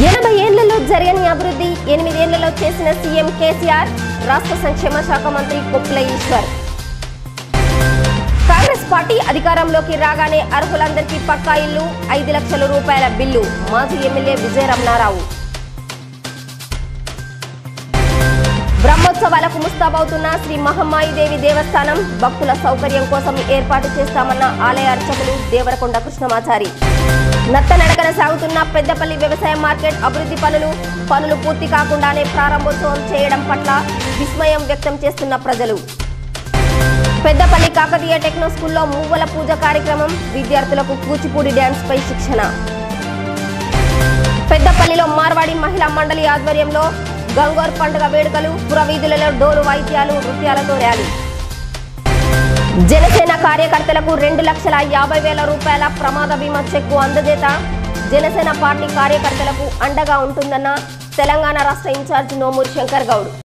ఎనభై ఏళ్లలో జరగని అభివృద్ధి ఎనిమిదేళ్లలో చేసిన సీఎం కేసీఆర్ రాష్ట్ర సంక్షేమ శాఖ మంత్రి కొప్పుల ఈశ్వర్ కాంగ్రెస్ పార్టీ అధికారంలోకి రాగానే అర్హులందరికీ పక్కా ఇల్లు ఐదు లక్షల రూపాయల బిల్లు మాజీ ఎమ్మెల్యే విజయ రమణారావు బ్రహ్మోత్సవాలకు ముస్తాబవుతున్న శ్రీ మహమ్మాయిదేవి దేవస్థానం భక్తుల సౌకర్యం కోసం ఏర్పాటు చేస్తామన్న ఆలయ అర్చకులు దేవరకొండ కృష్ణమాచారి నత్తనడకన సాగుతున్న పెద్దపల్లి వ్యవసాయ మార్కెట్ అభివృద్ధి పనులు పనులు పూర్తి కాకుండానే ప్రారంభోత్సవం చేయడం పట్ల విస్మయం వ్యక్తం చేస్తున్న ప్రజలు పెద్దపల్లి కాకతీయ టెక్నో స్కూల్లో మువ్వల పూజ కార్యక్రమం విద్యార్థులకు కూచిపూడి డ్యాన్స్ పై శిక్షణ పెద్దపల్లిలో మార్వాడి మహిళా మండలి ఆధ్వర్యంలో గంగోర్ పండుగ వేడుకలు పురవీధులలో డోలు వాయిద్యాలు నృత్యాలతో ర్యాలీ జనసేన కార్యకర్తలకు రెండు లక్షల యాభై వేల రూపాయల ప్రమాద బీమా చెక్కు అందజేత జనసేన పార్టీ కార్యకర్తలకు అండగా ఉంటుందన్న తెలంగాణ రాష్ట్ర ఇన్ఛార్జ్ నోమూరి శంకర్ గౌడ్